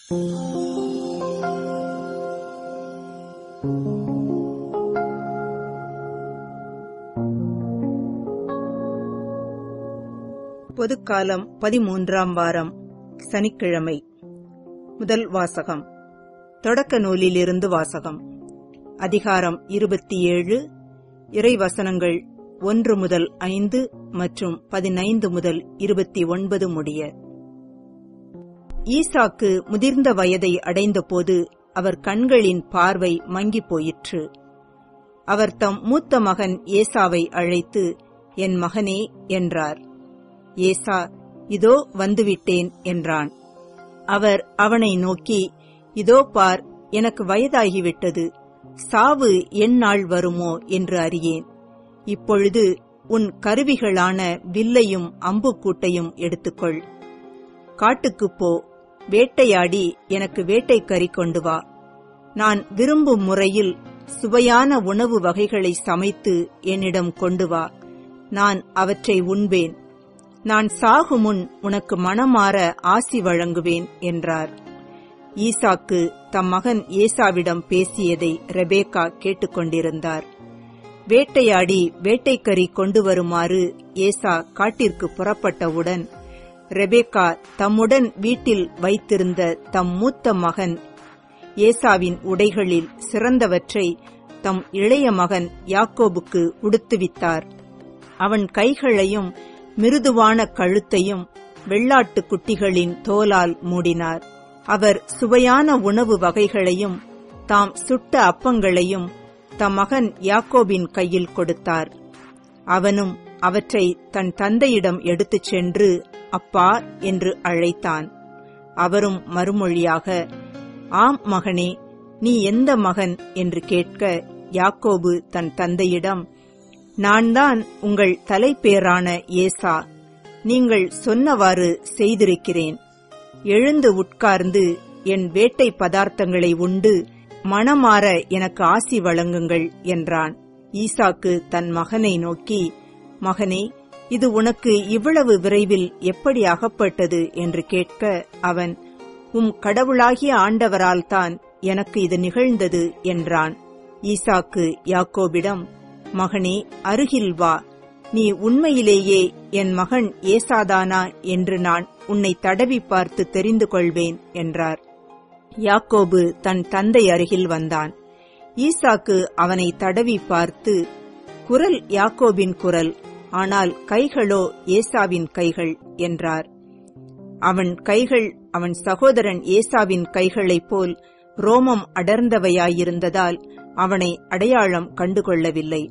பொதுக்காலம் பதிமூன்றாம் வாரம் சனிக்கிழமை முதல் வாசகம் தொடக்க நூலிலிருந்து வாசகம் அதிகாரம் இருபத்தி ஏழு இறைவசனங்கள் ஒன்று முதல் ஐந்து மற்றும் பதினைந்து முதல் இருபத்தி ஒன்பது முடிய ஈசாக்கு முதிர்ந்த வயதை அடைந்தபோது அவர் கண்களின் பார்வை மங்கிப் போயிற்று அவர் தம் மூத்த மகன் ஏசாவை அழைத்து என் மகனே என்றார் ஏசா இதோ வந்துவிட்டேன் என்றான் அவர் அவனை நோக்கி இதோ பார் எனக்கு வயதாகிவிட்டது சாவு என் நாள் வருமோ என்று அறியேன் இப்பொழுது உன் கருவிகளான வில்லையும் அம்புக்கூட்டையும் எடுத்துக்கொள் காட்டுக்குப் போ வேட்டையாடி எனக்கு வேட்டைக்கறி கொண்டு வா நான் விரும்பும் முறையில் சுவையான உணவு வகைகளை சமைத்து என்னிடம் கொண்டு வா நான் அவற்றை உண்பேன் நான் சாகுமுன் உனக்கு மனமாற ஆசி வழங்குவேன் என்றார் ஈசாக்கு தம் மகன் ஏசாவிடம் பேசியதை ரெபேக்கா கேட்டுக்கொண்டிருந்தார் வேட்டையாடி வேட்டைக்கறி கொண்டு வருமாறு ஏசா காட்டிற்கு புறப்பட்டவுடன் ரெபேக்கா தம்முடன் வீட்டில் வைத்திருந்த தம் மூத்த மகன் ஏசாவின் உடைகளில் சிறந்தவற்றை தம் இளைய மகன் யாக்கோபுக்கு உடுத்துவித்தார் அவன் கைகளையும் மிருதுவான கழுத்தையும் வெள்ளாட்டு குட்டிகளின் தோலால் மூடினார் அவர் சுவையான உணவு வகைகளையும் தாம் சுட்ட அப்பங்களையும் தம் மகன் யாக்கோபின் கையில் கொடுத்தார் அவனும் அவற்றை தன் தந்தையிடம் எடுத்துச் சென்று அப்பா என்று அழைத்தான் அவரும் மறுமொழியாக ஆம் மகனே நீ எந்த மகன் என்று கேட்க யாக்கோபு தன் தந்தையிடம் நான் தான் உங்கள் தலைப்பேரான ஏசா நீங்கள் சொன்னவாறு செய்திருக்கிறேன் எழுந்து உட்கார்ந்து என் வேட்டை பதார்த்தங்களை உண்டு மனமாற எனக்கு ஆசி வழங்குங்கள் என்றான் ஈசாக்கு தன் மகனை நோக்கி மகனே இது உனக்கு இவ்வளவு விரைவில் எப்படி அகப்பட்டது என்று கேட்க அவன் உம் கடவுளாகிய ஆண்டவரால்தான் எனக்கு இது நிகழ்ந்தது என்றான் ஈசாக்கு யாக்கோபிடம் மகனே அருகில் வா நீ உண்மையிலேயே என் மகன் ஏசாதானா என்று நான் உன்னை தடவி பார்த்து தெரிந்து கொள்வேன் என்றார் யாக்கோபு தன் தந்தை அருகில் வந்தான் ஈசாக்கு அவனை தடவி பார்த்து குரல் யாக்கோபின் குரல் ஆனால் கைகளோ ஏசாவின் கைகள் என்றார் அவன் கைகள் அவன் சகோதரன் ஏசாவின் கைகளைப் போல் ரோமம் அடர்ந்தவையாயிருந்ததால் அவனை அடையாளம் கண்டுகொள்ளவில்லை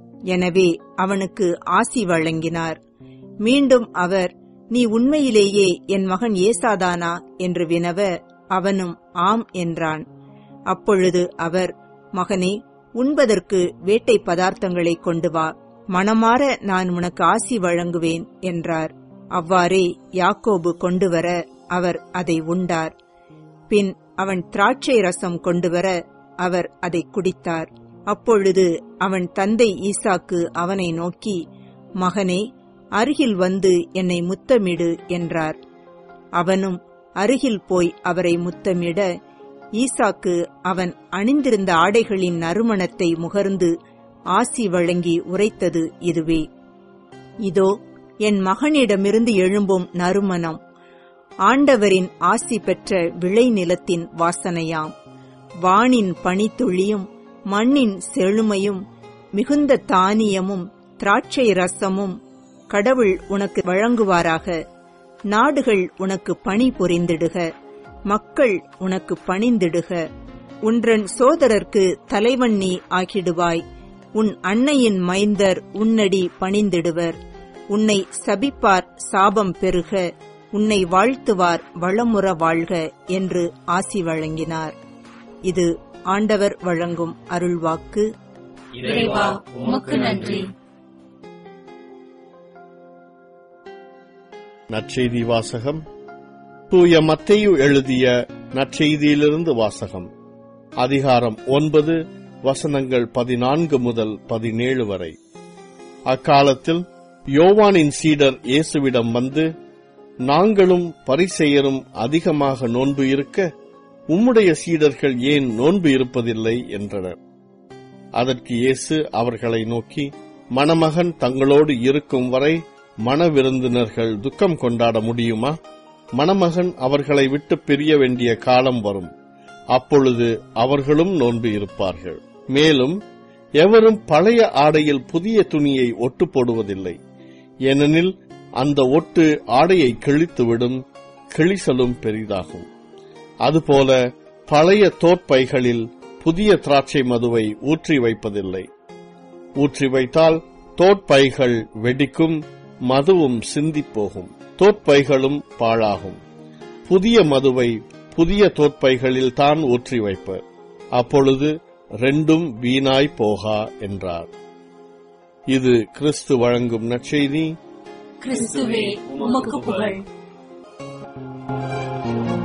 எனவே அவனுக்கு ஆசி வழங்கினார் மீண்டும் அவர் நீ உண்மையிலேயே என் மகன் ஏசாதானா என்று வினவ அவனும் ஆம் என்றான் அப்பொழுது அவர் மகனே உண்பதற்கு வேட்டை பதார்த்தங்களை கொண்டு வா மனமாற நான் உனக்கு ஆசி வழங்குவேன் என்றார் அவ்வாறே யாக்கோபு கொண்டுவர அவர் அதை உண்டார் பின் அவன் திராட்சை ரசம் கொண்டுவர அவர் அதை குடித்தார் அப்பொழுது அவன் தந்தை ஈசாக்கு அவனை நோக்கி மகனே அருகில் வந்து என்னை முத்தமிடு என்றார் அவனும் அருகில் போய் அவரை முத்தமிட ஈசாக்கு அவன் அணிந்திருந்த ஆடைகளின் நறுமணத்தை முகர்ந்து ஆசி வழங்கி உரைத்தது இதுவே இதோ என் மகனிடமிருந்து எழும்பும் நறுமணம் ஆண்டவரின் ஆசி பெற்ற விளைநிலத்தின் வாசனையாம் வானின் பனித்துளியும் மண்ணின் செழுமையும் மிகுந்த தானியமும் திராட்சை ரசமும் கடவுள் உனக்கு வழங்குவாராக நாடுகள் உனக்கு பணி புரிந்திடுக மக்கள் உனக்கு பணிந்திடுக உன்றன் சோதரர்க்கு தலைவன் நீ ஆகிடுவாய் உன் அன்னையின் மைந்தர் உன்னடி பணிந்திடுவர் உன்னை சபிப்பார் சாபம் பெருக உன்னை வாழ்த்துவார் வளமுற வாழ்க என்று ஆசி வழங்கினார் இது ஆண்டவர் வழங்கும் அருள்வாக்கு இறைவா உமக்கு நன்றி நற்செய்தி வாசகம் தூய மத்தேயு எழுதிய நற்செய்தியிலிருந்து வாசகம் அதிகாரம் ஒன்பது வசனங்கள் பதினான்கு முதல் பதினேழு வரை அக்காலத்தில் யோவானின் சீடர் இயேசுவிடம் வந்து நாங்களும் பரிசெயரும் அதிகமாக நோன்பு இருக்க உம்முடைய சீடர்கள் ஏன் நோன்பு இருப்பதில்லை என்றனர் அதற்கு இயேசு அவர்களை நோக்கி மணமகன் தங்களோடு இருக்கும் வரை மணவிருந்தினர்கள் துக்கம் கொண்டாட முடியுமா மணமகன் அவர்களை விட்டு பிரிய வேண்டிய காலம் வரும் அப்பொழுது அவர்களும் நோன்பு இருப்பார்கள் மேலும் எவரும் பழைய ஆடையில் புதிய துணியை ஒட்டு போடுவதில்லை ஏனெனில் அந்த ஒட்டு ஆடையை கிழித்துவிடும் கிழிசலும் பெரிதாகும் அதுபோல பழைய தோற்பைகளில் புதிய திராட்சை மதுவை ஊற்றி வைப்பதில்லை ஊற்றி வைத்தால் தோற்பைகள் வெடிக்கும் மதுவும் சிந்திப் போகும் தோற்பைகளும் பாழாகும் புதிய மதுவை புதிய தோற்பைகளில் தான் ஊற்றி வைப்பர் அப்பொழுது ரெண்டும் வீணாய் போகா என்றார் இது கிறிஸ்து வழங்கும் நற்செய்தி கிறிஸ்துவே உமக்கு புகழ்